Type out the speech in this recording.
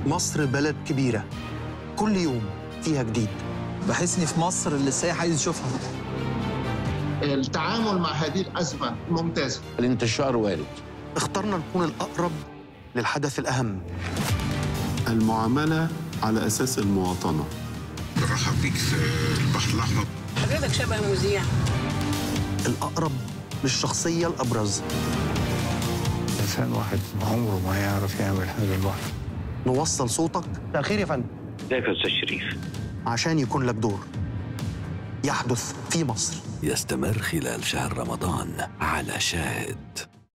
مصر بلد كبيرة كل يوم فيها جديد بحس اني في مصر اللي السائح عايز يشوفها التعامل مع هذه الأزمة ممتاز الانتشار وارد اخترنا نكون الأقرب للحدث الأهم المعاملة على أساس المواطنة برحب بيك في البحر الأحمر حضرتك شبه مذيع الأقرب للشخصية الأبرز إنسان واحد عمره ما يعرف يعمل حاجة لوحده نوصل صوتك تأخير يا فندم ازيك يا استاذ شريف عشان يكون لك دور يحدث في مصر يستمر خلال شهر رمضان على شاهد